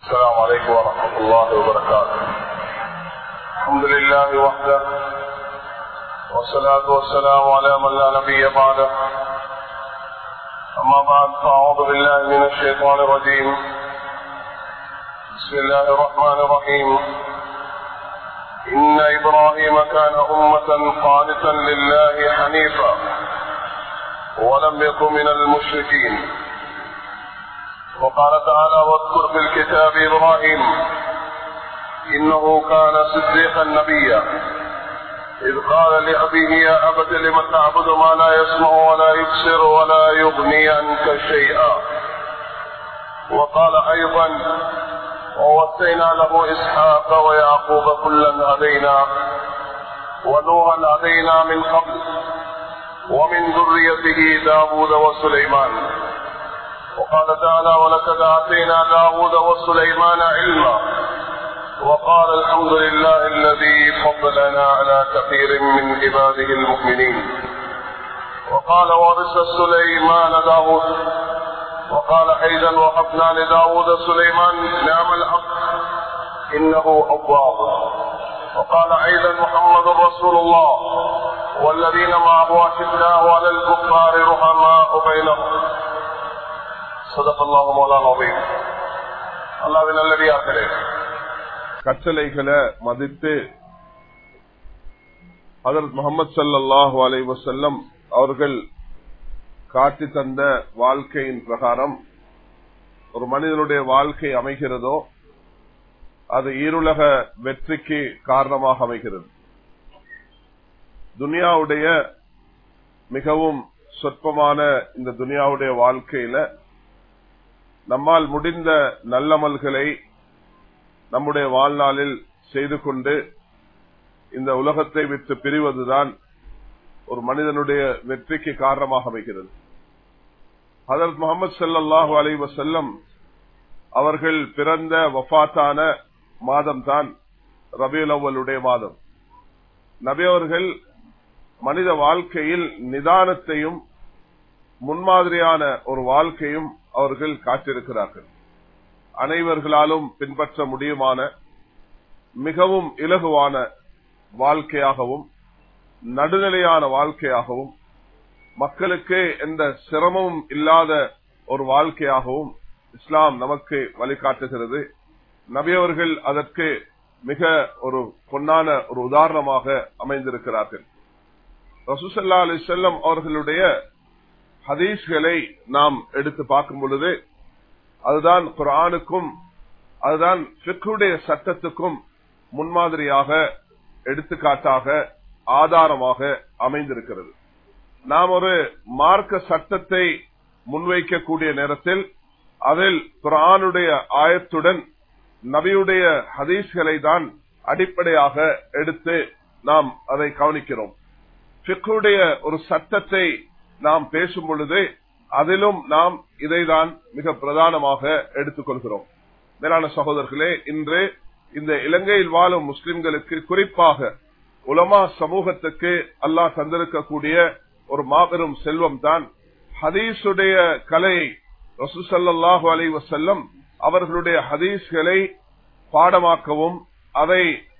السلام عليكم ورحمة الله وبركاته الحمد لله وحده والصلاة والسلام على من لا نبي بعده أما بعد فأعوذ بالله من الشيطان الرجيم بسم الله الرحمن الرحيم إن إبراهيم كان أمة قانتا لله حنيفا ولم يكن من المشركين وقال تعالى واذكر في الكتاب إبراهيم إنه كان صديقا نبيا إذ قال لأبيه يا أبت لم تعبد ما لا يسمع ولا يبصر ولا يغني عنك شيئا وقال أيضا ووصينا له إسحاق ويعقوب كلا هدينا ونوحا هدينا من قبل ومن ذريته داود وسليمان وقال تعالى ولقد آتينا داود وسليمان علما وقال الحمد لله الذي فضلنا على كثير من عباده المؤمنين وقال وارث سليمان داود وقال ايضا وهبنا لداود سليمان نعم العبد انه اواب وقال ايضا محمد رسول الله والذين معه اشداء على الكفار رحماء بينهم صدق الله مولانا العظيم அல்லாவின் நல்லடியார்களே கட்டளைகளை மதித்து அதற்கு முகமது சல்லாஹூ அலை வசல்லம் அவர்கள் காட்டி தந்த வாழ்க்கையின் பிரகாரம் ஒரு மனிதனுடைய வாழ்க்கை அமைகிறதோ அது ஈருலக வெற்றிக்கு காரணமாக அமைகிறது துனியாவுடைய மிகவும் சொற்பமான இந்த துனியாவுடைய வாழ்க்கையில நம்மால் முடிந்த நல்லமல்களை நம்முடைய வாழ்நாளில் செய்து கொண்டு இந்த உலகத்தை விட்டு பிரிவதுதான் ஒரு மனிதனுடைய வெற்றிக்கு காரணமாக அமைகிறது ஹதரத் முகமது சல்லாஹூ அலை வசல்லம் அவர்கள் பிறந்த வஃத்தான மாதம் தான் ரபியுல் அவ்வளுடைய மாதம் நபி அவர்கள் மனித வாழ்க்கையில் நிதானத்தையும் முன்மாதிரியான ஒரு வாழ்க்கையும் அவர்கள் காட்டிருக்கிறார்கள் அனைவர்களாலும் பின்பற்ற முடியுமான மிகவும் இலகுவான வாழ்க்கையாகவும் நடுநிலையான வாழ்க்கையாகவும் மக்களுக்கு எந்த சிரமமும் இல்லாத ஒரு வாழ்க்கையாகவும் இஸ்லாம் நமக்கு வழிகாட்டுகிறது நபியவர்கள் அதற்கு மிக ஒரு பொன்னான ஒரு உதாரணமாக அமைந்திருக்கிறார்கள் ரசூசல்லா அலி செல்லம் அவர்களுடைய ஹதீஸ்களை நாம் எடுத்து பார்க்கும் பொழுது அதுதான் குரானுக்கும் அதுதான் பிக்குடைய சட்டத்துக்கும் முன்மாதிரியாக எடுத்துக்காட்டாக ஆதாரமாக அமைந்திருக்கிறது நாம் ஒரு மார்க்க சட்டத்தை முன்வைக்கக்கூடிய நேரத்தில் அதில் குரானுடைய ஆயத்துடன் நபியுடைய ஹதீஸ்களை தான் அடிப்படையாக எடுத்து நாம் அதை கவனிக்கிறோம் பிக்குடைய ஒரு சட்டத்தை நாம் பேசும் பொழுது அதிலும் நாம் இதைதான் மிக பிரதானமாக எடுத்துக்கொள்கிறோம் மேலான சகோதரர்களே இன்று இந்த இலங்கையில் வாழும் முஸ்லிம்களுக்கு குறிப்பாக உலமா சமூகத்துக்கு அல்லாஹ் தந்திருக்கக்கூடிய ஒரு மாபெரும் செல்வம் தான் ஹதீஸுடைய கலையை ரசூசல்லாஹு அலை வசல்லம் அவர்களுடைய ஹதீஸ்களை பாடமாக்கவும் அதை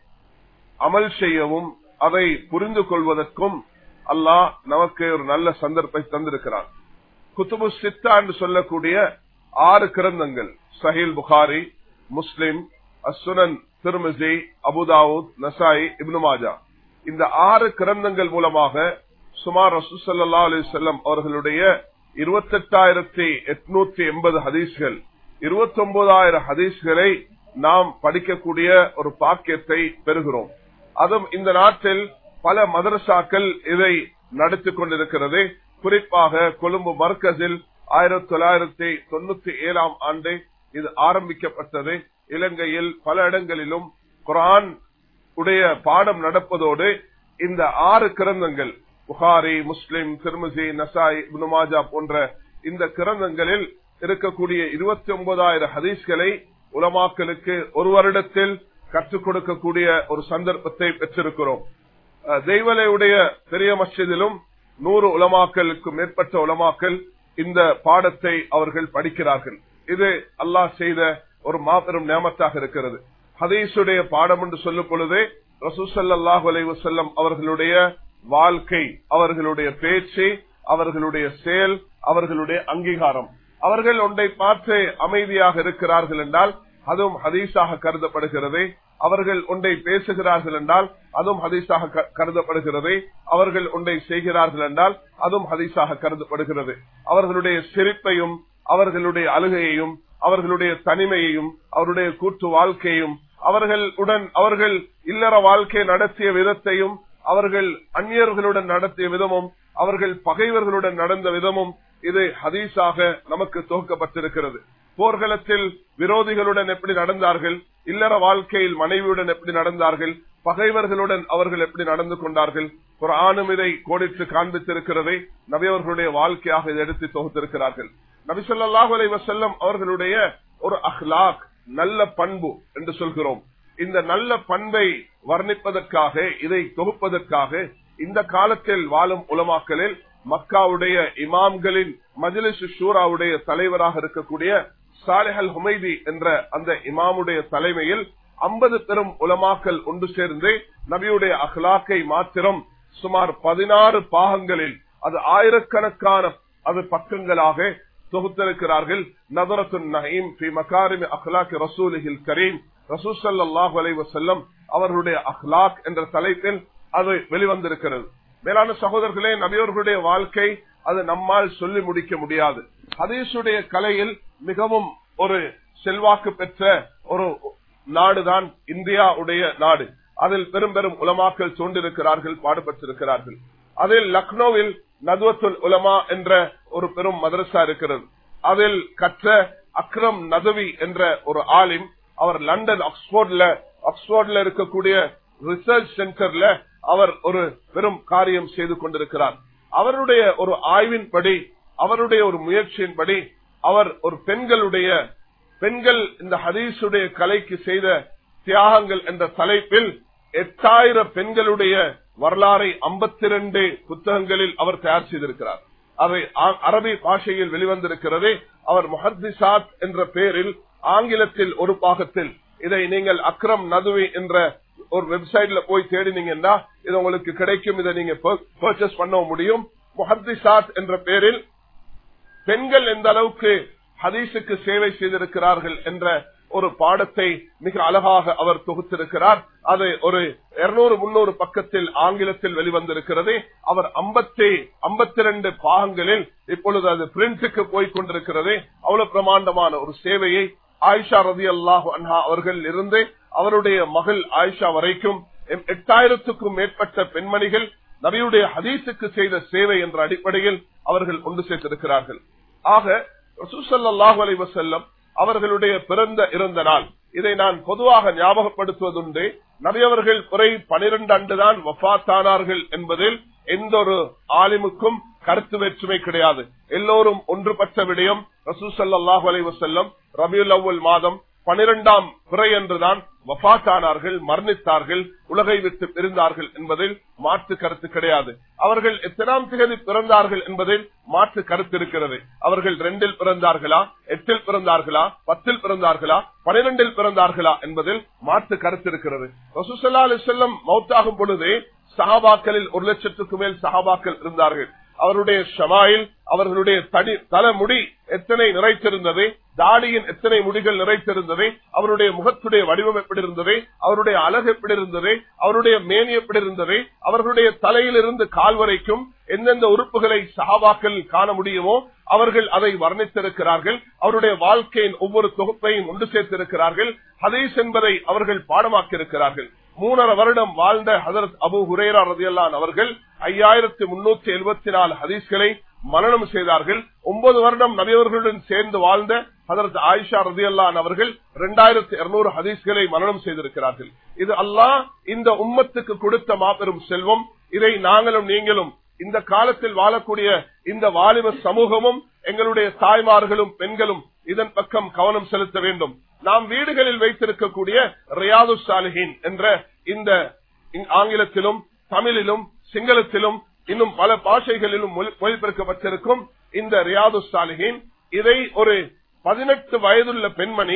அமல் செய்யவும் அதை புரிந்து கொள்வதற்கும் அல்லாஹ் நமக்கு ஒரு நல்ல சந்தர்ப்பத்தை தந்திருக்கிறான் குத்துபு சித்தா என்று சொல்லக்கூடிய ஆறு கிரந்தங்கள் சஹீல் புகாரி முஸ்லிம் அசுனன் திருமிசி அபுதாவுத் நசாயி இப்னு மாஜா இந்த ஆறு கிரந்தங்கள் மூலமாக சுமார் ரசூசல்லா அலி செல்லம் அவர்களுடைய இருபத்தெட்டாயிரத்தி எட்நூத்தி எண்பது ஹதீஸ்கள் இருபத்தி ஒன்பதாயிரம் ஹதீஸ்களை நாம் படிக்கக்கூடிய ஒரு பாக்கியத்தை பெறுகிறோம் அதுவும் இந்த நாட்டில் பல மதரசாக்கள் இதை நடத்தி கொண்டிருக்கிறது குறிப்பாக கொழும்பு மர்கஸில் ஆயிரத்தி தொள்ளாயிரத்தி தொண்ணூத்தி ஏழாம் ஆண்டு இது ஆரம்பிக்கப்பட்டது இலங்கையில் பல இடங்களிலும் குரான் உடைய பாடம் நடப்பதோடு இந்த ஆறு கிரந்தங்கள் புகாரி முஸ்லிம் திருமசி நசாய் இப்னுமாஜா போன்ற இந்த கிரந்தங்களில் இருக்கக்கூடிய இருபத்தி ஒன்பதாயிரம் ஹதீஸ்களை உலமாக்களுக்கு ஒரு வருடத்தில் கற்றுக் கொடுக்கக்கூடிய ஒரு சந்தர்ப்பத்தை பெற்றிருக்கிறோம் தெய்வலையுடைய பெரிய மஸ்ஜிதிலும் நூறு உலமாக்களுக்கு மேற்பட்ட உலமாக்கள் இந்த பாடத்தை அவர்கள் படிக்கிறார்கள் இது அல்லாஹ் செய்த ஒரு மாபெரும் நியமத்தாக இருக்கிறது ஹதீசுடைய பாடம் என்று சொல்லும் பொழுதே ரசூசல்லாஹு அலைவு செல்லம் அவர்களுடைய வாழ்க்கை அவர்களுடைய பேச்சு அவர்களுடைய செயல் அவர்களுடைய அங்கீகாரம் அவர்கள் ஒன்றை பார்த்து அமைதியாக இருக்கிறார்கள் என்றால் அதுவும் ஹதீஸாக கருதப்படுகிறது அவர்கள் ஒன்றை பேசுகிறார்கள் என்றால் அதுவும் ஹதீஸாக கருதப்படுகிறது அவர்கள் ஒன்றை செய்கிறார்கள் என்றால் அதுவும் ஹதீஸாக கருதப்படுகிறது அவர்களுடைய சிரிப்பையும் அவர்களுடைய அழுகையையும் அவர்களுடைய தனிமையையும் அவருடைய கூட்டு வாழ்க்கையும் அவர்களுடன் அவர்கள் இல்லற வாழ்க்கை நடத்திய விதத்தையும் அவர்கள் அந்நியர்களுடன் நடத்திய விதமும் அவர்கள் பகைவர்களுடன் நடந்த விதமும் இது ஹதீஸாக நமக்கு துவக்கப்பட்டிருக்கிறது போர்க்களத்தில் விரோதிகளுடன் எப்படி நடந்தார்கள் இல்லற வாழ்க்கையில் மனைவியுடன் எப்படி நடந்தார்கள் பகைவர்களுடன் அவர்கள் எப்படி நடந்து கொண்டார்கள் ஒரு ஆணும் இதை கோடிட்டு காண்பித்திருக்கிறதை நபியவர்களுடைய வாழ்க்கையாக இதை எடுத்து தொகுத்திருக்கிறார்கள் நபிசல்லாஹு அலை வசல்லம் அவர்களுடைய ஒரு அஹ்லாக் நல்ல பண்பு என்று சொல்கிறோம் இந்த நல்ல பண்பை வர்ணிப்பதற்காக இதை தொகுப்பதற்காக இந்த காலத்தில் வாழும் உலமாக்களில் மக்காவுடைய இமாம்களின் மஜிலிஸ் ஷூராவுடைய தலைவராக இருக்கக்கூடிய சாலிஹல் ஹுமைதி என்ற அந்த இமாமுடைய தலைமையில் ஐம்பது பெரும் உலமாக்கல் ஒன்று சேர்ந்து நபியுடைய அஹ்லாக்கை மாத்திரம் சுமார் பதினாறு பாகங்களில் அது ஆயிரக்கணக்கான அது பக்கங்களாக தொகுத்திருக்கிறார்கள் நதரத்து நஹீம் பி மகாரிமி அஹ்லாக் ரசூலிஹில் கரீம் ரசூசல்லாஹு அலை வசல்லம் அவர்களுடைய அஹ்லாக் என்ற தலைப்பில் அது வெளிவந்திருக்கிறது மேலான சகோதரர்களே நபியவர்களுடைய வாழ்க்கை அது நம்மால் சொல்லி முடிக்க முடியாது ஹதீஸுடைய கலையில் மிகவும் ஒரு செல்வாக்கு பெற்ற ஒரு நாடுதான் இந்தியாவுடைய நாடு அதில் பெரும் பெரும் உலமாக்கள் தோன்றிருக்கிறார்கள் பாடுபட்டிருக்கிறார்கள் அதில் லக்னோவில் நதுவத்துல் உலமா என்ற ஒரு பெரும் மதரசா இருக்கிறது அதில் கற்ற அக்ரம் நதவி என்ற ஒரு ஆலிம் அவர் லண்டன் ஆக்ஸ்போர்ட்ல ஆக்ஸ்போர்ட்ல இருக்கக்கூடிய ரிசர்ச் சென்டர்ல அவர் ஒரு பெரும் காரியம் செய்து கொண்டிருக்கிறார் அவருடைய ஒரு ஆய்வின்படி அவருடைய ஒரு முயற்சியின்படி அவர் ஒரு பெண்களுடைய பெண்கள் இந்த ஹதீஸுடைய கலைக்கு செய்த தியாகங்கள் என்ற தலைப்பில் எட்டாயிரம் பெண்களுடைய வரலாறை ஐம்பத்தி ரெண்டு புத்தகங்களில் அவர் தயார் செய்திருக்கிறார் அவை அரபி பாஷையில் வெளிவந்திருக்கிறதே அவர் முஹத்திசாத் என்ற பெயரில் ஆங்கிலத்தில் ஒரு பாகத்தில் இதை நீங்கள் அக்ரம் நதுவி என்ற ஒரு வெப்சைட்ல போய் தேடினீங்கன்னா இது உங்களுக்கு கிடைக்கும் இதை நீங்க பர்ச்சேஸ் பண்ண முடியும் முஹத்திசாத் என்ற பெயரில் பெண்கள் எந்த அளவுக்கு ஹதீஸுக்கு சேவை செய்திருக்கிறார்கள் என்ற ஒரு பாடத்தை மிக அழகாக அவர் தொகுத்திருக்கிறார் அது ஒரு இருநூறு முன்னூறு பக்கத்தில் ஆங்கிலத்தில் வெளிவந்திருக்கிறது அவர் ஐம்பத்தி ஐம்பத்தி ரெண்டு பாகங்களில் இப்பொழுது அது பிரிண்ட்டுக்கு போய் கொண்டிருக்கிறது அவ்வளவு பிரமாண்டமான ஒரு சேவையை ஆயிஷா ரதி அல்லாஹு அன்ஹா அவர்கள் இருந்து அவருடைய மகள் ஆயிஷா வரைக்கும் எட்டாயிரத்துக்கும் மேற்பட்ட பெண்மணிகள் நபியுடைய ஹதீஸுக்கு செய்த சேவை என்ற அடிப்படையில் அவர்கள் ஒன்று சேர்த்திருக்கிறார்கள் ஆக ரசூசல்லாஹு அலை வசல்லம் அவர்களுடைய பிறந்த இருந்த நாள் இதை நான் பொதுவாக ஞாபகப்படுத்துவதுண்டு நபியவர்கள் குறை பனிரெண்டு ஆண்டுதான் வஃத்தானார்கள் என்பதில் எந்த ஒரு ஆலிமுக்கும் கருத்து வேற்றுமை கிடையாது எல்லோரும் ஒன்றுபட்ட விடயம் ரசூசல்லாஹு அலை வசல்லம் ரபியுல் அவ்வல் மாதம் பனிரெண்டாம் பிறை என்றுதான் வஃத்தானார்கள் மரணித்தார்கள் உலகை விட்டு பிரிந்தார்கள் என்பதில் மாற்று கருத்து கிடையாது அவர்கள் எத்தனாம் திகதி பிறந்தார்கள் என்பதில் மாற்று கருத்து இருக்கிறது அவர்கள் ரெண்டில் பிறந்தார்களா எட்டில் பிறந்தார்களா பத்தில் பிறந்தார்களா பனிரெண்டில் பிறந்தார்களா என்பதில் மாற்று கருத்து இருக்கிறது ரசூசல்லா அலி செல்லம் மௌத்தாகும் பொழுதே சஹாபாக்களில் ஒரு லட்சத்துக்கு மேல் சஹாபாக்கள் இருந்தார்கள் அவருடைய ஷமாயில் அவர்களுடைய தடி தலைமுடி எத்தனை நிறைத்திருந்தது தாடியின் எத்தனை முடிகள் நிறைத்திருந்தது அவருடைய முகத்துடைய வடிவம் எப்படி இருந்தது அவருடைய அழகு எப்படி இருந்தது அவருடைய மேனி எப்படி இருந்தது அவர்களுடைய தலையிலிருந்து கால் வரைக்கும் எந்தெந்த உறுப்புகளை சஹாபாக்கள் காண முடியுமோ அவர்கள் அதை வர்ணித்திருக்கிறார்கள் அவருடைய வாழ்க்கையின் ஒவ்வொரு தொகுப்பையும் ஒன்று சேர்த்திருக்கிறார்கள் ஹதீஸ் என்பதை அவர்கள் பாடமாக்கியிருக்கிறார்கள் மூணரை வருடம் வாழ்ந்த ஹதரத் அபு ஹுரேரா ரதியல்லான் அவர்கள் ஐயாயிரத்தி முன்னூத்தி எழுபத்தி நாலு ஹதீஸ்களை மரணம் செய்தார்கள் ஒன்பது வருடம் நபியவர்களுடன் சேர்ந்து வாழ்ந்த ஹதரத் ஆயிஷா ரதியல்லான் அவர்கள் இரண்டாயிரத்தி இருநூறு ஹதீஸ்களை மரணம் செய்திருக்கிறார்கள் இது அல்லாஹ் இந்த உம்மத்துக்கு கொடுத்த மாபெரும் செல்வம் இதை நாங்களும் நீங்களும் இந்த காலத்தில் வாழக்கூடிய இந்த வாலிப சமூகமும் எங்களுடைய தாய்மார்களும் பெண்களும் இதன் பக்கம் கவனம் செலுத்த வேண்டும் நாம் வீடுகளில் வைத்திருக்கக்கூடிய ரியாது சாலிஹின் என்ற இந்த ஆங்கிலத்திலும் தமிழிலும் சிங்களத்திலும் இன்னும் பல பாஷைகளிலும் மொழிபெயர்க்கப்பட்டிருக்கும் இந்த ரியாது சாலிஹின் இதை ஒரு பதினெட்டு வயதுள்ள பெண்மணி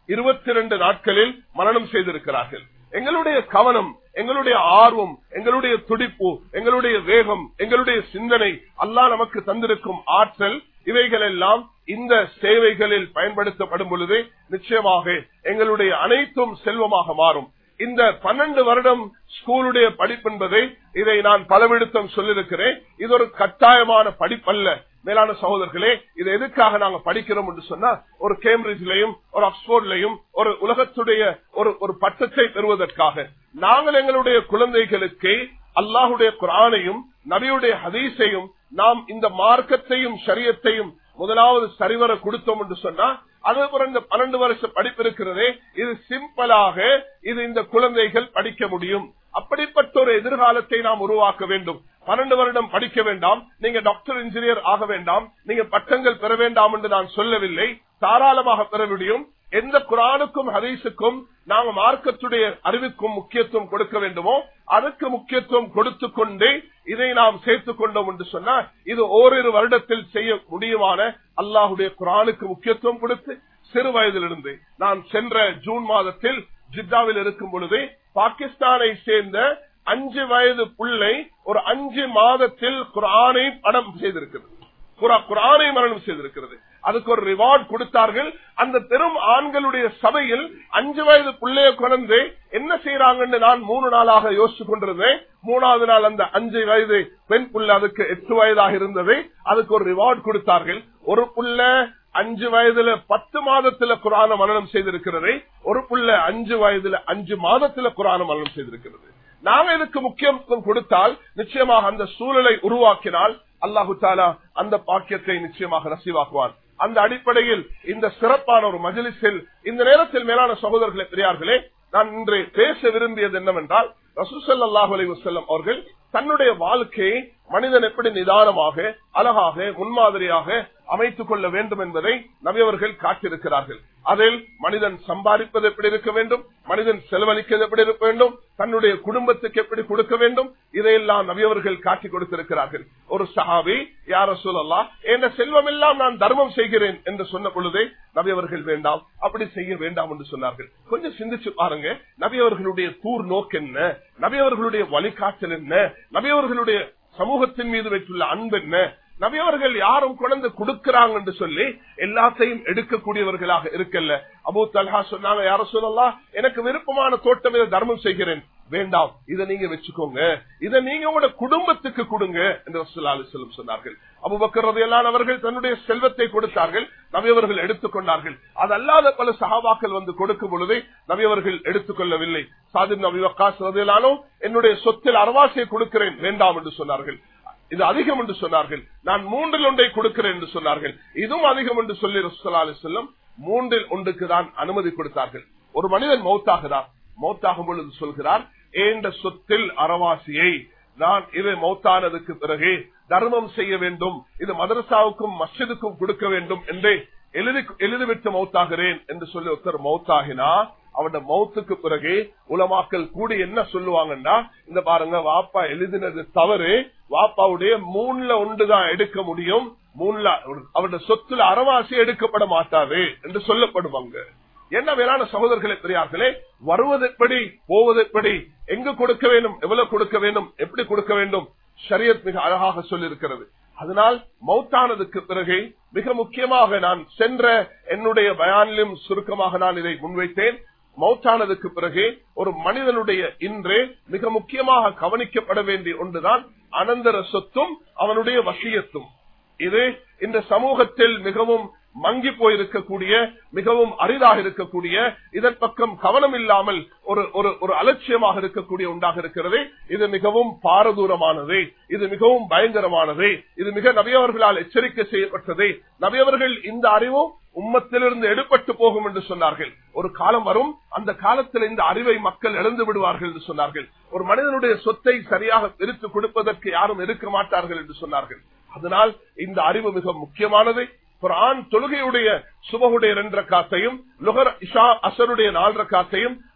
இருபத்தி ரெண்டு நாட்களில் மரணம் செய்திருக்கிறார்கள் எங்களுடைய கவனம் எங்களுடைய ஆர்வம் எங்களுடைய துடிப்பு எங்களுடைய வேகம் எங்களுடைய சிந்தனை அல்லாஹ் நமக்கு தந்திருக்கும் ஆற்றல் இவைகள் எல்லாம் இந்த சேவைகளில் பயன்படுத்தப்படும் பொழுது நிச்சயமாக எங்களுடைய அனைத்தும் செல்வமாக மாறும் இந்த பன்னெண்டு வருடம் ஸ்கூலுடைய படிப்பு என்பதை இதை நான் பலவிடுத்தம் சொல்லியிருக்கிறேன் இது ஒரு கட்டாயமான படிப்பல்ல மேலான சகோதரர்களே இது எதுக்காக நாங்க படிக்கிறோம் என்று சொன்னா ஒரு கேம்பிரிட்ஜ்லயும் ஒரு ஆக்ஸ்போர்ட்லயும் ஒரு உலகத்துடைய ஒரு ஒரு பட்டத்தை பெறுவதற்காக நாங்கள் எங்களுடைய குழந்தைகளுக்கு அல்லாஹுடைய குரானையும் நபியுடைய ஹதீஸையும் நாம் இந்த மார்க்கத்தையும் சரியத்தையும் முதலாவது சரிவர கொடுத்தோம் என்று சொன்னா அதே போல இந்த பன்னெண்டு வருஷ படிப்பு இருக்கிறதே இது சிம்பிளாக இது இந்த குழந்தைகள் படிக்க முடியும் அப்படிப்பட்ட ஒரு எதிர்காலத்தை நாம் உருவாக்க வேண்டும் பன்னெண்டு வருடம் படிக்க வேண்டாம் நீங்க டாக்டர் இன்ஜினியர் ஆக வேண்டாம் நீங்க பட்டங்கள் பெற வேண்டாம் என்று நான் சொல்லவில்லை தாராளமாக பெற முடியும் எந்த குரானுக்கும் ஹதீஸுக்கும் நாங்க மார்க்கத்துடைய அறிவுக்கும் முக்கியத்துவம் கொடுக்க வேண்டுமோ அதுக்கு முக்கியத்துவம் கொடுத்து கொண்டே இதை நாம் சேர்த்துக் கொண்டோம் என்று சொன்னா இது ஓரிரு வருடத்தில் செய்ய முடியுமான அல்லாஹுடைய குரானுக்கு முக்கியத்துவம் கொடுத்து சிறு வயதிலிருந்து நான் சென்ற ஜூன் மாதத்தில் ஜித்தாவில் இருக்கும் பொழுது பாகிஸ்தானை சேர்ந்த அஞ்சு வயது பிள்ளை ஒரு அஞ்சு மாதத்தில் குரானை படம் செய்திருக்கிறது குரானை மரணம் செய்திருக்கிறது அதுக்கு ஒரு ரிவார்ட் கொடுத்தார்கள் அந்த பெரும் ஆண்களுடைய சபையில் அஞ்சு வயது பிள்ளைய குழந்தை என்ன செய்யறாங்கன்னு நான் மூணு நாளாக யோசிச்சு கொண்டிருந்தேன் மூணாவது நாள் அந்த அஞ்சு வயது பெண் புள்ள அதுக்கு எட்டு வயதாக இருந்தது அதுக்கு ஒரு ரிவார்ட் கொடுத்தார்கள் ஒரு புள்ள அஞ்சு வயதுல பத்து மாதத்துல குரான மரணம் செய்திருக்கிறது ஒரு புள்ள அஞ்சு வயதுல அஞ்சு மாதத்துல குரான மரணம் செய்திருக்கிறது நாம இதுக்கு முக்கியத்துவம் கொடுத்தால் நிச்சயமாக அந்த சூழலை உருவாக்கினால் அல்லாஹு தாலா அந்த பாக்கியத்தை நிச்சயமாக ரசிவாக்குவான் அந்த அடிப்படையில் இந்த சிறப்பான ஒரு மஜிலிஸில் இந்த நேரத்தில் மேலான சகோதரர்களே பெரியார்களே நான் இன்று பேச விரும்பியது என்னவென்றால் ரசூசல்லாஹு அலி வசல்லம் அவர்கள் தன்னுடைய வாழ்க்கையை மனிதன் எப்படி நிதானமாக அழகாக முன்மாதிரியாக அமைத்துக் கொள்ள வேண்டும் என்பதை நவியவர்கள் காட்டியிருக்கிறார்கள் அதில் மனிதன் சம்பாதிப்பது எப்படி இருக்க வேண்டும் மனிதன் செலவழிக்கிறது எப்படி இருக்க வேண்டும் தன்னுடைய குடும்பத்துக்கு எப்படி கொடுக்க வேண்டும் இதையெல்லாம் நவியவர்கள் காட்டி கொடுத்திருக்கிறார்கள் ஒரு சஹாபி யார சொல்லலாம் என்ற செல்வம் எல்லாம் நான் தர்மம் செய்கிறேன் என்று சொன்ன பொழுதே நவியவர்கள் வேண்டாம் அப்படி செய்ய வேண்டாம் என்று சொன்னார்கள் கொஞ்சம் சிந்திச்சு பாருங்க நபியவர்களுடைய தூர் நோக்கு என்ன நபியவர்களுடைய வழிகாட்டல் என்ன நபியவர்களுடைய சமூகத்தின் மீது வைத்துள்ள அன்பு என்ன நபியவர்கள் யாரும் குழந்தை கொடுக்கிறாங்க என்று சொல்லி எல்லாத்தையும் எடுக்கக்கூடியவர்களாக இருக்கல்ல அபு தல்ஹா சொன்னாங்க யார சொல்லலாம் எனக்கு விருப்பமான தோட்டம் இதை தர்மம் செய்கிறேன் வேண்டாம் இதை நீங்க வச்சுக்கோங்க இதை நீங்க உங்களோட குடும்பத்துக்கு கொடுங்க என்று செல்லும் சொன்னார்கள் அபுபக்கரதையெல்லாம் அவர்கள் தன்னுடைய செல்வத்தை கொடுத்தார்கள் நவியவர்கள் எடுத்துக்கொண்டார்கள் அது அல்லாத பல சகாபாக்கள் வந்து கொடுக்கும் பொழுதே நவியவர்கள் எடுத்துக்கொள்ளவில்லை சாதிப் நபி வக்காஸ் ரதையிலானோ என்னுடைய சொத்தில் அரவாசியை கொடுக்கிறேன் வேண்டாம் என்று சொன்னார்கள் இது அதிகம் என்று சொன்னார்கள் நான் மூன்றில் ஒன்றை கொடுக்கிறேன் என்று சொன்னார்கள் இதுவும் அதிகம் என்று சொல்லி ரசூல்லா அலி செல்லம் மூன்றில் ஒன்றுக்கு தான் அனுமதி கொடுத்தார்கள் ஒரு மனிதன் மௌத்தாகிறார் மௌத்தாகும் பொழுது சொல்கிறார் ஏண்ட சொத்தில் அறவாசியை நான் இது மௌத்தானதுக்கு பிறகு தர்மம் செய்ய வேண்டும் இது மதரசாவுக்கும் மஸ்ஜிதுக்கும் கொடுக்க வேண்டும் என்று எழுதி எழுதிவிட்டு மௌத்தாகிறேன் என்று சொல்லி ஒருத்தர் மௌத்தாகினா அவருடைய மௌத்துக்கு பிறகு உலமாக்கள் கூடி என்ன சொல்லுவாங்கன்னா இந்த பாருங்க வாப்பா எழுதினது தவறு வாப்பாவுடைய மூணுல ஒன்றுதான் எடுக்க முடியும் மூணுல அவருடைய சொத்துல அறவாசி எடுக்கப்பட மாட்டாது என்று சொல்லப்படுவாங்க என்ன வேளாண் சகோதரர்களே பெரியார்களே வருவது எப்படி போவது எப்படி எங்கு கொடுக்க வேண்டும் எவ்வளவு கொடுக்க வேண்டும் எப்படி கொடுக்க வேண்டும் ஷரியத் மிக அழகாக சொல்லியிருக்கிறது அதனால் மௌத்தானதுக்கு பிறகு மிக முக்கியமாக நான் சென்ற என்னுடைய பயானிலும் சுருக்கமாக நான் இதை முன்வைத்தேன் மௌத்தானதுக்கு பிறகு ஒரு மனிதனுடைய இன்று மிக முக்கியமாக கவனிக்கப்பட வேண்டிய ஒன்றுதான் அனந்தர சொத்தும் அவனுடைய வசியத்தும் இது இந்த சமூகத்தில் மிகவும் மங்கி போயிருக்கக்கூடிய மிகவும் அரிதாக இருக்கக்கூடிய இதன் பக்கம் கவனம் இல்லாமல் ஒரு ஒரு ஒரு அலட்சியமாக இருக்கக்கூடிய உண்டாக இருக்கிறது இது மிகவும் பாரதூரமானது இது மிகவும் பயங்கரமானது இது மிக நபியவர்களால் எச்சரிக்கை செய்யப்பட்டது நபியவர்கள் இந்த அறிவும் உம்மத்திலிருந்து எடுபட்டு போகும் என்று சொன்னார்கள் ஒரு காலம் வரும் அந்த காலத்தில் இந்த அறிவை மக்கள் இழந்து விடுவார்கள் என்று சொன்னார்கள் ஒரு மனிதனுடைய சொத்தை சரியாக பிரித்து கொடுப்பதற்கு யாரும் இருக்க மாட்டார்கள் என்று சொன்னார்கள் அதனால் இந்த அறிவு மிக முக்கியமானது குரான் தொழுகையுடைய சுபகுடைய ரெண்டரை காத்தையும் லுகர் இஷா அசருடைய நாலரை காத்தையும்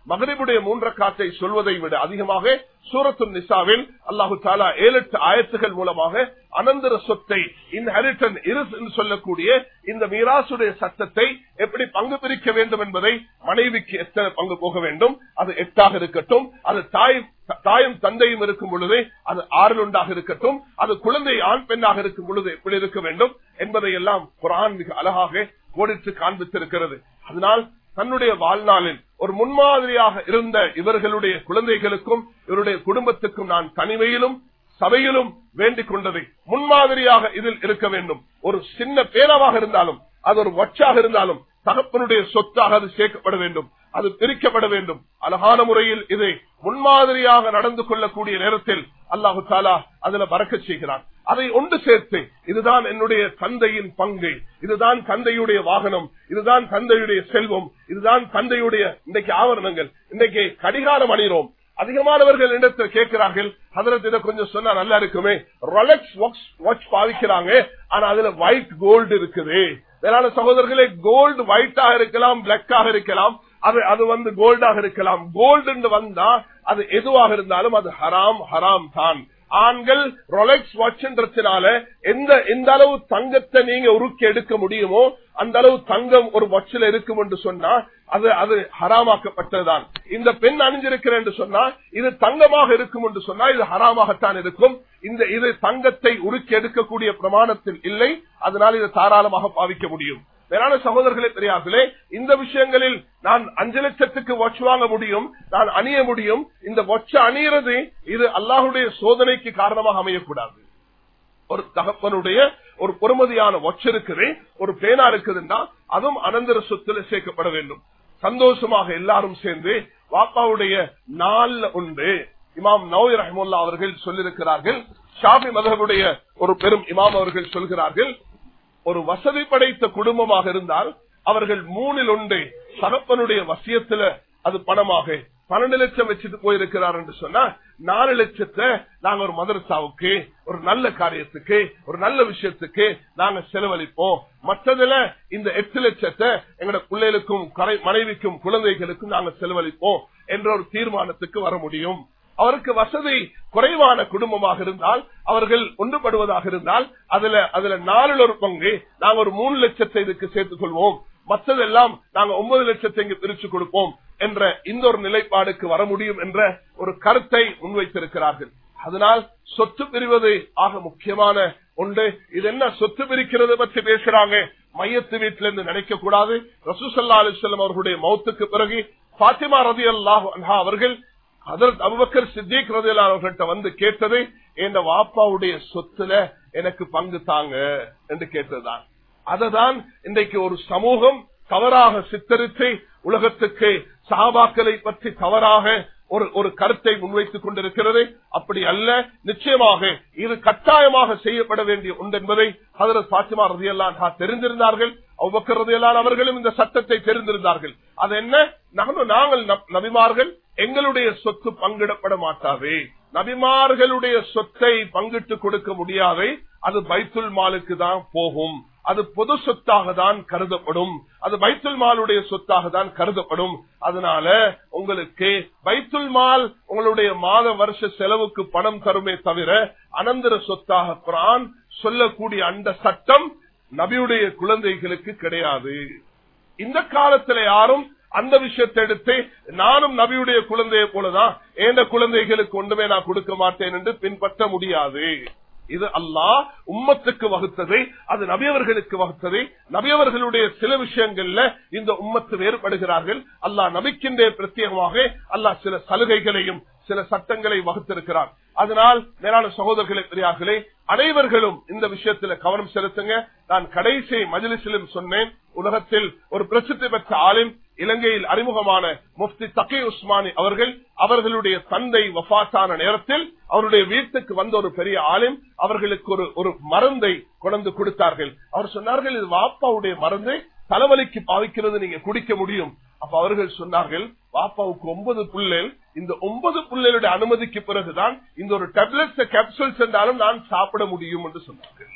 மகரிபுடைய மூன்ற காற்றை சொல்வதை விட அதிகமாக சூரத்து நிசாவில் அல்லாஹு தாலா ஏழு எட்டு ஆயத்துகள் மூலமாக அனந்தர சொத்தை இன்ஹெரிட்டன் என்று சொல்லக்கூடிய இந்த மீராசுடைய சட்டத்தை எப்படி பங்கு பிரிக்க வேண்டும் என்பதை மனைவிக்கு எத்தனை பங்கு போக வேண்டும் அது எட்டாக இருக்கட்டும் அது தாய் தாயும் தந்தையும் இருக்கும் பொழுது அது ஆறில் ஒன்றாக இருக்கட்டும் அது குழந்தை ஆண் பெண்ணாக இருக்கும் பொழுது எப்படி இருக்க வேண்டும் என்பதை எல்லாம் குரான் மிக அழகாக கோடித்து காண்பித்திருக்கிறது அதனால் தன்னுடைய வாழ்நாளில் ஒரு முன்மாதிரியாக இருந்த இவர்களுடைய குழந்தைகளுக்கும் இவருடைய குடும்பத்துக்கும் நான் தனிமையிலும் சபையிலும் வேண்டிக் கொண்டதை முன்மாதிரியாக இதில் இருக்க வேண்டும் ஒரு சின்ன பேரவாக இருந்தாலும் அது ஒரு வச்சாக இருந்தாலும் தகப்பனுடைய சொத்தாக அது சேர்க்கப்பட வேண்டும் அது பிரிக்கப்பட வேண்டும் அழகான முறையில் இதை முன்மாதிரியாக நடந்து கொள்ளக்கூடிய நேரத்தில் அல்லாஹு தாலா அதுல பறக்க செய்கிறான் அதை ஒன்று சேர்த்து இதுதான் என்னுடைய தந்தையின் பங்கு இதுதான் தந்தையுடைய வாகனம் இதுதான் தந்தையுடைய செல்வம் இதுதான் தந்தையுடைய இன்றைக்கு ஆவரணங்கள் இன்றைக்கு கடிகாரம் அணிகிறோம் அதிகமானவர்கள் இடத்தில் கேட்கிறார்கள் அதற்கு இதை கொஞ்சம் சொன்னா நல்லா இருக்குமே ரொலெக்ஸ் வாட்ச் பாவிக்கிறாங்க ஆனா அதுல ஒயிட் கோல்டு இருக்குது வேளாண் சகோதரர்களே கோல்டு ஒயிட்டாக இருக்கலாம் பிளாக்காக இருக்கலாம் அது அது வந்து கோல்டாக இருக்கலாம் கோல்டு வந்தா அது எதுவாக இருந்தாலும் அது ஹராம் ஹராம் தான் ஆண்கள் ரொலெக்ஸ் வாட்ச்ன்றதுனால எந்த எந்த அளவு தங்கத்தை நீங்க உருக்கி எடுக்க முடியுமோ அந்த அளவு தங்கம் ஒரு வாட்சில் இருக்கும் என்று சொன்னா அது அது ஹராமாக்கப்பட்டதுதான் இந்த பெண் அணிஞ்சிருக்கிறேன் என்று சொன்னா இது தங்கமாக இருக்கும் என்று சொன்னா இது ஹராமாகத்தான் இருக்கும் இந்த இது தங்கத்தை உருக்கி எடுக்கக்கூடிய பிரமாணத்தில் இல்லை அதனால் இது தாராளமாக பாவிக்க முடியும் வேளாண் சகோதரர்களே பெரியார்களே இந்த விஷயங்களில் நான் அஞ்சு லட்சத்துக்கு வாட்ச் வாங்க முடியும் நான் அணிய முடியும் இந்த வாட்ச அணியிறது இது அல்லாஹுடைய சோதனைக்கு காரணமாக அமையக்கூடாது ஒரு தகப்பனுடைய ஒரு பொறுமதியான வாட்ச் இருக்குது ஒரு பேனா இருக்குதுன்னா அதுவும் அனந்தர சொத்துல சேர்க்கப்பட வேண்டும் சந்தோஷமாக எல்லாரும் சேர்ந்து வாப்பாவுடைய நாள்ல உண்டு இமாம் நவீர் ரஹமுல்லா அவர்கள் சொல்லிருக்கிறார்கள் ஷாபி மதகுடைய ஒரு பெரும் இமாம் அவர்கள் சொல்கிறார்கள் ஒரு வசதி படைத்த குடும்பமாக இருந்தால் அவர்கள் மூணில் ஒன்று தகப்பனுடைய வசியத்துல அது பணமாக பன்னெண்டு லட்சம் வச்சுட்டு போயிருக்கிறார் என்று சொன்னா நாலு லட்சத்தை நாங்க ஒரு மதரசாவுக்கு ஒரு நல்ல காரியத்துக்கு ஒரு நல்ல விஷயத்துக்கு நாங்க செலவழிப்போம் மற்றதுல இந்த எட்டு லட்சத்தை எங்களோட பிள்ளைகளுக்கும் மனைவிக்கும் குழந்தைகளுக்கும் நாங்க செலவழிப்போம் என்ற ஒரு தீர்மானத்துக்கு வர முடியும் அவருக்கு வசதி குறைவான குடும்பமாக இருந்தால் அவர்கள் ஒன்றுபடுவதாக இருந்தால் அதுல அதுல நாலில் ஒரு பங்கு நாங்க ஒரு மூணு லட்சத்தை இதுக்கு சேர்த்துக் கொள்வோம் மற்றதெல்லாம் நாங்க ஒன்பது லட்சத்தை இங்கு பிரிச்சு கொடுப்போம் என்ற இந்த ஒரு நிலைப்பாடுக்கு வர முடியும் என்ற ஒரு கருத்தை முன்வைத்திருக்கிறார்கள் அதனால் சொத்து பிரிவது ஆக முக்கியமான ஒன்று இது என்ன சொத்து பிரிக்கிறது பற்றி பேசுறாங்க மையத்து வீட்டில இருந்து நினைக்க கூடாது ரசூசல்லா அலிஸ்லம் அவர்களுடைய மௌத்துக்கு பிறகு பாத்திமா ரதி அல்லாஹ் அவர்கள் அதற்கு அபுபக்கர் சித்திக் ரதியல்லா அவர்கிட்ட வந்து கேட்டது என் வாப்பாவுடைய சொத்துல எனக்கு பங்கு தாங்க என்று கேட்டதுதான் அததான் இன்றைக்கு ஒரு சமூகம் தவறாக சித்தரித்து உலகத்துக்கு சாபாக்களை பற்றி தவறாக ஒரு ஒரு கருத்தை முன்வைத்துக் கொண்டிருக்கிறது அப்படி அல்ல நிச்சயமாக இது கட்டாயமாக செய்யப்பட வேண்டிய ஒன்று என்பதை ஹதரத் பாத்திமா ரதியல்லான் தெரிந்திருந்தார்கள் அவ்வக்கர் ரதியல்லான் அவர்களும் இந்த சட்டத்தை தெரிந்திருந்தார்கள் அது என்ன நாங்கள் நபிமார்கள் எங்களுடைய சொத்து பங்கிடப்பட மாட்டாவே நபிமார்களுடைய சொத்தை பங்கிட்டு கொடுக்க முடியாதே அது பைத்துல் மாலுக்கு தான் போகும் அது பொது சொத்தாக தான் கருதப்படும் அது பைத்துல் மாலுடைய சொத்தாக தான் கருதப்படும் அதனால உங்களுக்கு பைத்துல் மால் உங்களுடைய மாத வருஷ செலவுக்கு பணம் தருமே தவிர அனந்தர சொத்தாக குரான் சொல்லக்கூடிய அந்த சட்டம் நபியுடைய குழந்தைகளுக்கு கிடையாது இந்த காலத்துல யாரும் அந்த விஷயத்தை எடுத்து நானும் நபியுடைய குழந்தையை போலதான் ஏந்த குழந்தைகளுக்கு ஒன்றுமே நான் கொடுக்க மாட்டேன் என்று பின்பற்ற முடியாது இது அல்லாஹ் உம்மத்துக்கு வகுத்ததை அது நபியவர்களுக்கு வகுத்ததை நபியவர்களுடைய சில விஷயங்கள்ல இந்த உம்மத்து வேறுபடுகிறார்கள் அல்லாஹ் நபிக்கின்றே பிரத்யேகமாக அல்லாஹ் சில சலுகைகளையும் சில சட்டங்களை வகுத்திருக்கிறார் அதனால் மேலான சகோதரர்களே பெரியார்களே அனைவர்களும் இந்த விஷயத்துல கவனம் செலுத்துங்க நான் கடைசி மஜிலிசிலும் சொன்னேன் உலகத்தில் ஒரு பிரசித்தி பெற்ற ஆலிம் இலங்கையில் அறிமுகமான முப்தி தக்கை உஸ்மானி அவர்கள் அவர்களுடைய தந்தை வஃத்தான நேரத்தில் அவருடைய வீட்டுக்கு வந்த ஒரு பெரிய ஆலிம் அவர்களுக்கு ஒரு ஒரு மருந்தை கொண்டு கொடுத்தார்கள் அவர் சொன்னார்கள் இது வாப்பாவுடைய மருந்து தலைவலிக்கு பாவிக்கிறது நீங்க குடிக்க முடியும் அப்ப அவர்கள் சொன்னார்கள் பாப்பாவுக்கு ஒன்பது புள்ளல் இந்த ஒன்பது புள்ளலுடைய அனுமதிக்கு பிறகுதான் இந்த ஒரு டேப்லெட்ஸ் கேப்சூல்ஸ் என்றாலும் நான் சாப்பிட முடியும் என்று சொன்னார்கள்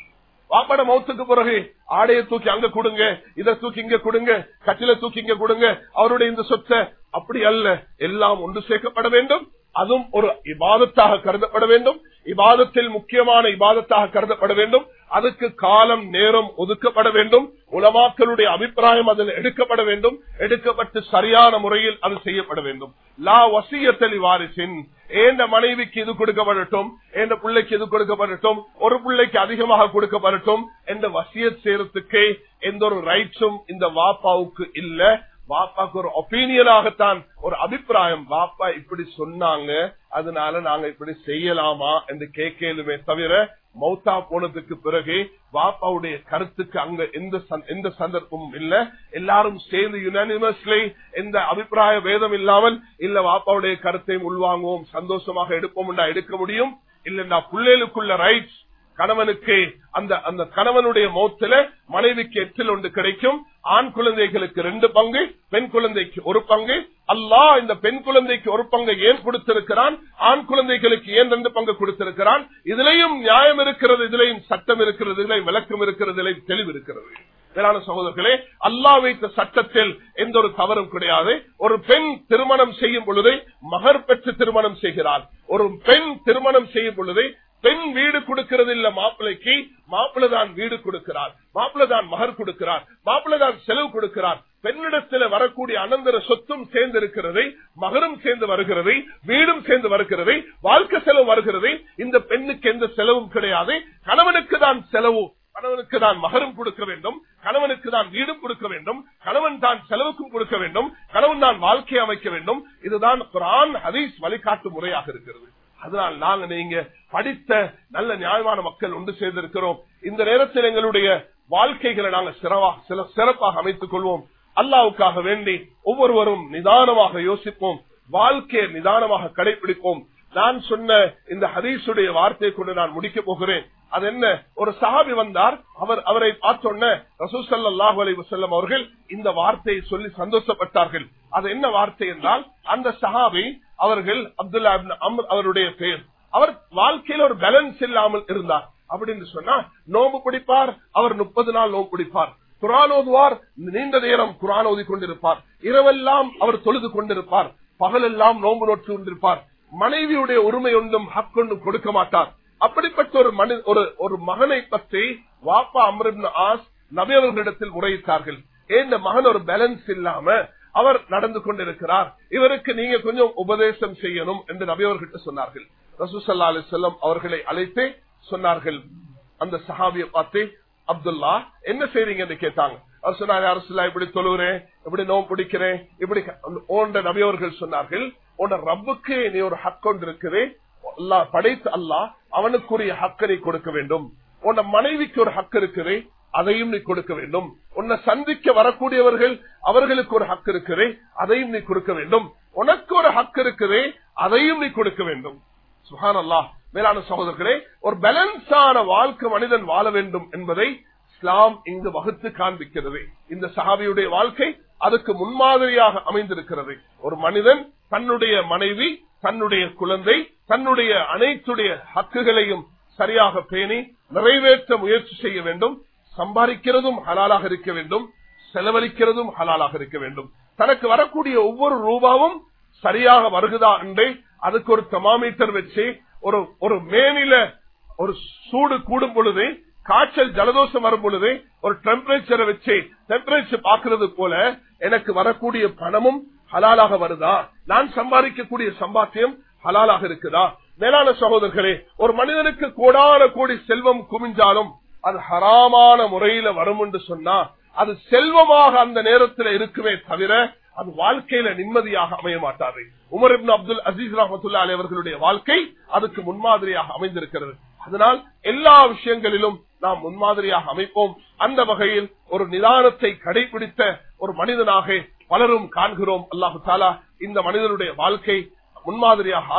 வாப்பாட மௌத்துக்கு பிறகு ஆடையை தூக்கி அங்க கொடுங்க இதை தூக்கி இங்க கொடுங்க கட்டில தூக்கி இங்க கொடுங்க அவருடைய இந்த சொத்தை அப்படி அல்ல எல்லாம் ஒன்று சேர்க்கப்பட வேண்டும் அதுவும் ஒரு இபாதத்தாக கருதப்பட வேண்டும் இபாதத்தில் முக்கியமான இபாதத்தாக கருதப்பட வேண்டும் அதுக்கு காலம் நேரம் ஒதுக்கப்பட வேண்டும் உலமாக்களுடைய அபிப்பிராயம் அதில் எடுக்கப்பட வேண்டும் எடுக்கப்பட்டு சரியான முறையில் அது செய்யப்பட வேண்டும் லா வசியத்தலி வாரிசின் ஏந்த மனைவிக்கு இது கொடுக்கப்படட்டும் எந்த பிள்ளைக்கு இது கொடுக்கப்படட்டும் ஒரு பிள்ளைக்கு அதிகமாக கொடுக்கப்படட்டும் என்ற வசியத் செய்யறதுக்கு எந்த ஒரு ரைட்ஸும் இந்த வாப்பாவுக்கு இல்ல வாப்பாக்கு ஒரு ஒப்பீனியனாகத்தான் ஒரு அபிப்பிராயம் வாப்பா இப்படி சொன்னாங்க அதனால நாங்க இப்படி செய்யலாமா என்று கேட்கலுமே தவிர மௌத்தா போனதுக்கு பிறகு வாப்பாவுடைய கருத்துக்கு அங்க எந்த எந்த சந்தர்ப்பமும் இல்ல எல்லாரும் சேர்ந்து யுனானிமஸ்லி எந்த அபிப்பிராய வேதம் இல்லாமல் இல்ல வாப்பாவுடைய கருத்தையும் உள்வாங்குவோம் சந்தோஷமாக எடுப்போம் எடுக்க முடியும் இல்லன்னா பிள்ளைகளுக்குள்ள ரைட்ஸ் கணவனுக்கு அந்த அந்த கணவனுடைய மௌத்துல மனைவிக்கு எட்டில் ஒன்று கிடைக்கும் ஆண் குழந்தைகளுக்கு ரெண்டு பங்கு பெண் குழந்தைக்கு ஒரு பங்கு அல்லாஹ் இந்த பெண் குழந்தைக்கு ஒரு பங்கை ஏன் கொடுத்திருக்கிறான் ஆண் குழந்தைகளுக்கு ஏன் ரெண்டு பங்கு கொடுத்திருக்கிறான் இதுலயும் நியாயம் இருக்கிறது இதுலயும் சட்டம் இருக்கிறது இதுலயும் விளக்கம் இருக்கிறது இதுலயும் தெளிவு இருக்கிறது மேலான சகோதரர்களே அல்லாஹ் வைத்த சட்டத்தில் எந்த ஒரு தவறும் கிடையாது ஒரு பெண் திருமணம் செய்யும் பொழுது மகர் பெற்று திருமணம் செய்கிறார் ஒரு பெண் திருமணம் செய்யும் பொழுது பெண் வீடு கொடுக்கிறது இல்ல மாப்பிள்ளைக்கு மாப்பிள்ளை தான் வீடு கொடுக்கிறார் மாப்பிள்ளை தான் மகர் கொடுக்கிறார் மாப்பிள்ளை தான் செலவு கொடுக்கிறார் பெண்ணிடத்தில் வரக்கூடிய அனந்தர சொத்தும் சேர்ந்து இருக்கிறதை மகரும் சேர்ந்து வருகிறது வீடும் சேர்ந்து வருகிறது வாழ்க்கை செலவு வருகிறது இந்த பெண்ணுக்கு எந்த செலவும் கிடையாது கணவனுக்கு தான் செலவு கணவனுக்கு தான் மகரும் கொடுக்க வேண்டும் கணவனுக்கு தான் வீடும் கொடுக்க வேண்டும் கணவன் தான் செலவுக்கும் கொடுக்க வேண்டும் கணவன் தான் வாழ்க்கை அமைக்க வேண்டும் இதுதான் குரான் ஹதீஸ் வழிகாட்டு முறையாக இருக்கிறது அதனால் நாங்க நீங்க படித்த நல்ல நியாயமான மக்கள் ஒன்று சேர்ந்திருக்கிறோம் இந்த நேரத்தில் எங்களுடைய வாழ்க்கைகளை நாங்கள் சிறப்பாக சிறப்பாக அமைத்துக் கொள்வோம் அல்லாவுக்காக வேண்டி ஒவ்வொருவரும் நிதானமாக யோசிப்போம் வாழ்க்கையை நிதானமாக கடைபிடிப்போம் நான் சொன்ன இந்த ஹதீஸுடைய வார்த்தையை கொண்டு நான் முடிக்க போகிறேன் அது என்ன ஒரு சஹாபி வந்தார் அவர் அவரை பார்த்தோன்ன ரசூசல்லாஹு அலி வசல்லம் அவர்கள் இந்த வார்த்தையை சொல்லி சந்தோஷப்பட்டார்கள் அது என்ன வார்த்தை என்றால் அந்த சஹாபி அவர்கள் அப்துல்லா அம்ர் அவருடைய பெயர் அவர் வாழ்க்கையில் ஒரு பேலன்ஸ் இல்லாமல் இருந்தார் அப்படின்னு சொன்னா நோம்பு பிடிப்பார் அவர் முப்பது நாள் நோம்பு பிடிப்பார் குரான் ஓதுவார் நீண்ட நேரம் குரான் ஓதி கொண்டிருப்பார் இரவெல்லாம் அவர் தொழுது கொண்டிருப்பார் பகலெல்லாம் நோம்பு நோட்டு கொண்டிருப்பார் மனைவியுடைய உரிமை ஒன்றும் ஹக் ஒன்றும் கொடுக்க மாட்டார் அப்படிப்பட்ட ஒரு மனி ஒரு ஒரு மகனை பற்றி வாப்பா அமரின் ஆஸ் நபி அவர்களிடத்தில் முறையிட்டார்கள் இந்த மகன் ஒரு பேலன்ஸ் இல்லாம அவர் நடந்து கொண்டிருக்கிறார் இவருக்கு நீங்க கொஞ்சம் உபதேசம் செய்யணும் என்று நபி அவர்கிட்ட சொன்னார்கள் ரசூசல்லா அலி செல்லம் அவர்களை அழைத்து சொன்னார்கள் அந்த சஹாபிய பார்த்து அப்துல்லா என்ன செய்றீங்க என்று கேட்டாங்க அவர் சொன்னார் அரசுல்லா இப்படி தொழுகிறேன் இப்படி நோம் பிடிக்கிறேன் இப்படி ஓண்ட நபி அவர்கள் சொன்னார்கள் உன்ன ரப்புக்கு நீ ஒரு ஹக் கொண்டு இருக்குது அல்லா படைத்து அல்லா அவனுக்குரிய ஹக்கை கொடுக்க வேண்டும் உன்ன மனைவிக்கு ஒரு ஹக்கு இருக்குது அதையும் நீ கொடுக்க வேண்டும் உன்னை சந்திக்க வரக்கூடியவர்கள் அவர்களுக்கு ஒரு ஹக்கு இருக்குது அதையும் நீ கொடுக்க வேண்டும் உனக்கு ஒரு ஹக்கு இருக்குது அதையும் நீ கொடுக்க வேண்டும் சுஹான் அல்லா மேலான சகோதரர்களே ஒரு பேலன்ஸான வாழ்க்கை மனிதன் வாழ வேண்டும் என்பதை இஸ்லாம் இங்கு வகுத்து காண்பிக்கிறது இந்த சஹாபியுடைய வாழ்க்கை அதுக்கு முன்மாதிரியாக அமைந்திருக்கிறது ஒரு மனிதன் தன்னுடைய மனைவி தன்னுடைய குழந்தை தன்னுடைய அனைத்துடைய ஹக்குகளையும் சரியாக பேணி நிறைவேற்ற முயற்சி செய்ய வேண்டும் சம்பாதிக்கிறதும் ஹலாலாக இருக்க வேண்டும் செலவழிக்கிறதும் ஹலாலாக இருக்க வேண்டும் தனக்கு வரக்கூடிய ஒவ்வொரு ரூபாவும் சரியாக வருகுதா என்றே அதுக்கு ஒரு தெர்மாமீட்டர் வச்சு ஒரு ஒரு மேனில ஒரு சூடு கூடும் பொழுது காய்ச்சல் ஜலதோஷம் வரும் பொழுது ஒரு டெம்பரேச்சரை வச்சு டெம்பரேச்சர் பாக்குறது போல எனக்கு வரக்கூடிய பணமும் ஹலாலாக வருதா நான் சம்பாதிக்கக்கூடிய சம்பாத்தியம் ஹலாலாக இருக்குதா மேலான சகோதரர்களே ஒரு மனிதனுக்கு கோடான கோடி செல்வம் குமிஞ்சாலும் அது ஹராமான முறையில வரும் என்று சொன்னா அது செல்வமாக அந்த நேரத்தில் இருக்குமே தவிர அது வாழ்க்கையில நிம்மதியாக அமைய மாட்டாது உமர் இப்னு அப்துல் அசீஸ் ரஹமத்துல்லா அலி அவர்களுடைய வாழ்க்கை அதுக்கு முன்மாதிரியாக அமைந்திருக்கிறது அதனால் எல்லா விஷயங்களிலும் நாம் முன்மாதிரியாக அமைப்போம் அந்த வகையில் ஒரு நிதானத்தை கடைபிடித்த ஒரு மனிதனாக பலரும் காண்கிறோம் அல்லாஹு தாலா இந்த மனிதனுடைய வாழ்க்கை முன்மாதிரியாக ஆக்கி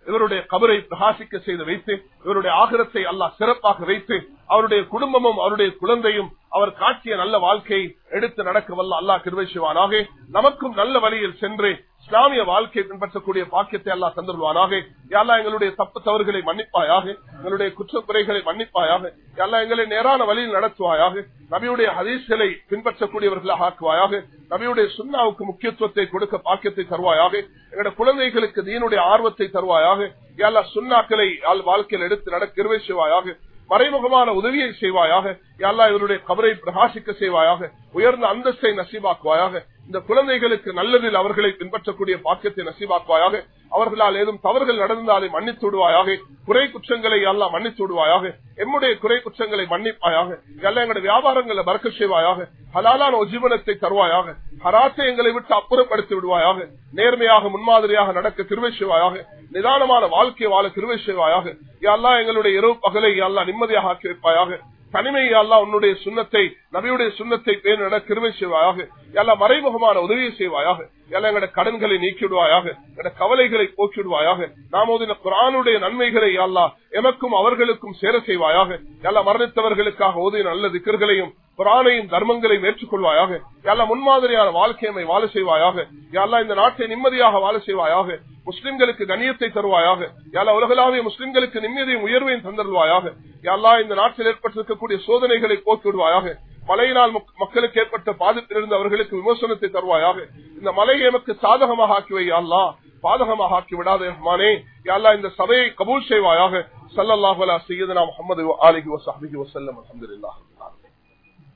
இவருடைய கபரை பிரகாசிக்க செய்து வைத்து இவருடைய ஆகிரத்தை அல்லாஹ் சிறப்பாக வைத்து அவருடைய குடும்பமும் அவருடைய குழந்தையும் அவர் காட்டிய நல்ல வாழ்க்கையை எடுத்து நடக்க வல்ல அல்லாஹ் கிருவை செய்வானாக நமக்கும் நல்ல வழியில் சென்று இஸ்லாமிய வாழ்க்கையை பின்பற்றக்கூடிய பாக்கியத்தை அல்லாஹ் தந்துள்வானாக யாரா எங்களுடைய தப்பு தவறுகளை மன்னிப்பாயாக எங்களுடைய குற்றக்குறைகளை மன்னிப்பாயாக யாரா எங்களை நேரான வழியில் நடத்துவாயாக நபியுடைய ஹதீஸ்களை பின்பற்றக்கூடியவர்களாக ஆக்குவாயாக நபியுடைய சுண்ணாவுக்கு முக்கியத்துவத்தை கொடுக்க பாக்கியத்தை தருவாயாக எங்களுடைய குழந்தைகளுக்கு தீனுடைய ஆர்வத்தை தருவாயாக யாரா சுண்ணாக்களை வாழ்க்கையில் எடுத்து நடக்க கிருவை செய்வாயாக மறைமுகமான உதவியை செய்வாயாக யாரா இவருடைய கபரை பிரகாசிக்க செய்வாயாக உயர்ந்த அந்தஸ்தை நசீபாக்குவாயாக இந்த குழந்தைகளுக்கு நல்லதில் அவர்களை பின்பற்றக்கூடிய பாக்கியத்தை நசீபாக்குவாயாக அவர்களால் ஏதும் தவறுகள் நடந்தாலே மன்னித்து விடுவாயாக குறை குற்றங்களை எல்லாம் மன்னித்து விடுவாயாக எம்முடைய குறை குற்றங்களை மன்னிப்பாயாக எல்லாம் எங்களுடைய வியாபாரங்களை மறக்க செய்வாயாக ஹலாலான ஜீவனத்தை தருவாயாக ஹராத்தை எங்களை விட்டு அப்புறப்படுத்தி விடுவாயாக நேர்மையாக முன்மாதிரியாக நடக்க திருவை செய்வாயாக நிதானமான வாழ்க்கை வாழ திருவை செய்வாயாக எல்லாம் எங்களுடைய இரவு பகலை எல்லாம் நிம்மதியாக ஆக்கி வைப்பாயாக தனிமை அல்லா உன்னுடைய சுண்ணத்தை நபியுடைய சுண்ணத்தை பேர் நட கிருமை செய்வாயாக எல்லா மறைமுகமான உதவியை செய்வாயாக எல்லா எங்களோட கடன்களை நீக்கிவிடுவாயாக எங்களோட கவலைகளை போக்கிவிடுவாயாக நாம் ஓதின குரானுடைய நன்மைகளை அல்லா எமக்கும் அவர்களுக்கும் சேர செய்வாயாக எல்லா மரணித்தவர்களுக்காக ஓதிய நல்ல திக்கர்களையும் குரானையும் தர்மங்களையும் ஏற்றுக்கொள்வாயாக எல்லா முன்மாதிரியான வாழ்க்கையை வாழ செய்வாயாக எல்லா இந்த நாட்டை நிம்மதியாக வாழ செய்வாயாக முஸ்லிம்களுக்கு கண்ணியத்தை தருவாயாக எல்லா உலகளாவிய முஸ்லிம்களுக்கு நிம்மதியும் உயர்வையும் தந்தருவாயாக எல்லா இந்த நாட்டில் ஏற்பட்டிருக்கக்கூடிய சோதனைகளை போக்கிவிடுவாயாக மழையினால் மக்களுக்கு ஏற்பட்ட பாதிப்பிலிருந்து அவர்களுக்கு விமர்சனத்தை தருவாயாக இந்த மலையை எமக்கு சாதகமாக ஆக்கிவை அல்லா பாதகமாக ஆக்கி விடாத ரஹ்மானே யாழ்லா இந்த சபையை கபூல் செய்வாயாக சல்லல்லாஹு அலா சையதுனா முஹம்மது ஆலிஹி வஸஹ்பிஹி வஸல்லம் அல்ஹம்துலில்லாஹ்